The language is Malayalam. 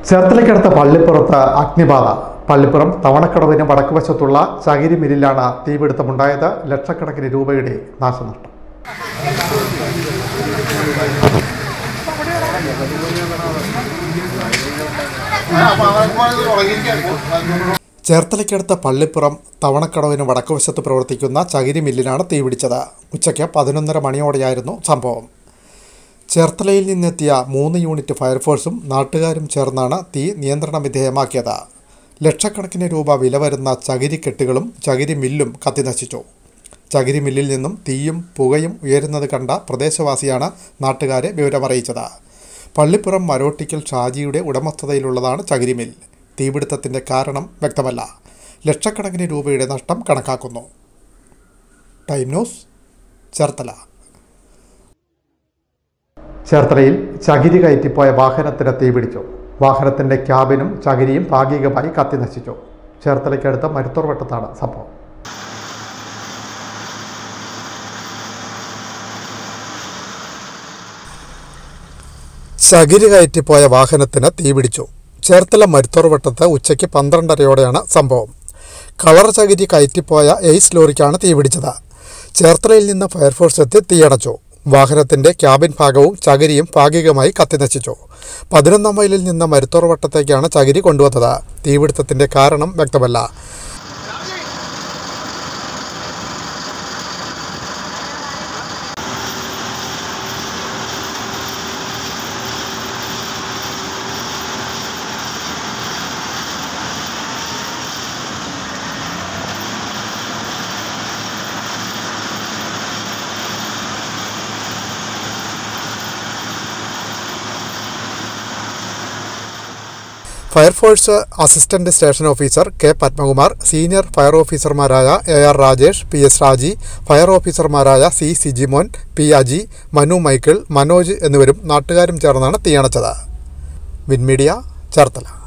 ചേർത്തലയ്ക്കടുത്ത പള്ളിപ്പുറത്ത് അഗ്നിബാധ പള്ളിപ്പുറം തവണക്കടവിന് വടക്കുവശത്തുള്ള ചകിരി മില്ലിലാണ് തീപിടുത്തമുണ്ടായത് ലക്ഷക്കണക്കിന് രൂപയുടെ നാശനഷ്ടം ചേർത്തലയ്ക്കടുത്ത പള്ളിപ്പുറം തവണക്കടവിന് വടക്കുവശത്ത് പ്രവർത്തിക്കുന്ന ചകിരി മില്ലിലാണ് തീപിടിച്ചത് ഉച്ചയ്ക്ക് പതിനൊന്നര മണിയോടെയായിരുന്നു സംഭവം ചേർത്തലയിൽ നിന്നെത്തിയ മൂന്ന് യൂണിറ്റ് ഫയർഫോഴ്സും നാട്ടുകാരും ചേർന്നാണ് തീ നിയന്ത്രണ വിധേയമാക്കിയത് ലക്ഷക്കണക്കിന് രൂപ വില വരുന്ന ചകിരി കെട്ടുകളും ചകിരി മില്ലും കത്തിനശിച്ചു ചകിരി മില്ലിൽ നിന്നും തീയും പുകയും ഉയരുന്നത് കണ്ട പ്രദേശവാസിയാണ് നാട്ടുകാരെ വിവരമറിയിച്ചത് പള്ളിപ്പുറം മരോട്ടിക്കൽ ഷാജിയുടെ ഉടമസ്ഥതയിലുള്ളതാണ് ചകിരി മിൽ തീപിടുത്തത്തിൻ്റെ കാരണം വ്യക്തമല്ല ലക്ഷക്കണക്കിന് രൂപയുടെ നഷ്ടം കണക്കാക്കുന്നു ടൈം ന്യൂസ് ചേർത്തല ചേർത്തലയിൽ ചകിരി കയറ്റിപ്പോയ വാഹനത്തിന് തീപിടിച്ചു വാഹനത്തിന്റെ ക്യാബിനും ചകിരിയും ഭാഗികമായി കത്തിനശിച്ചു ചേർത്തലയ്ക്കടുത്ത മരുത്തൂർ വട്ടത്താണ് സംഭവം ചകിരി കയറ്റിപ്പോയ വാഹനത്തിന് തീപിടിച്ചു ചേർത്തല മരുത്തൂർ വട്ടത്ത് ഉച്ചയ്ക്ക് പന്ത്രണ്ടരയോടെയാണ് സംഭവം കളർ ചകിരി കയറ്റിപ്പോയ എയ്സ് ലോറിക്കാണ് തീപിടിച്ചത് ചേർത്തലയിൽ നിന്ന് ഫയർഫോഴ്സ് എത്തി തീയണച്ചു വാഹനത്തിന്റെ ക്യാബിൻ ഭാഗവും ചകിരിയും ഭാഗികമായി കത്തിനശിച്ചു പതിനൊന്നാം മൈലിൽ നിന്ന് മരുത്തോർ വട്ടത്തേക്കാണ് ചകിരി കൊണ്ടുവന്നത് തീപിടുത്തത്തിന്റെ കാരണം വ്യക്തമല്ല fire force assistant station officer K Padmakumar senior fire ഓഫീസർമാരായ A R Rajesh P S Raji fire ഓഫീസർമാരായ C Sijimon P Aji Manu Michael Manoj എന്നിവരും നാട്ടുകാരും ചേർന്നാണ് തീയണച്ചത് വിൻമീഡിയ ചേർത്തല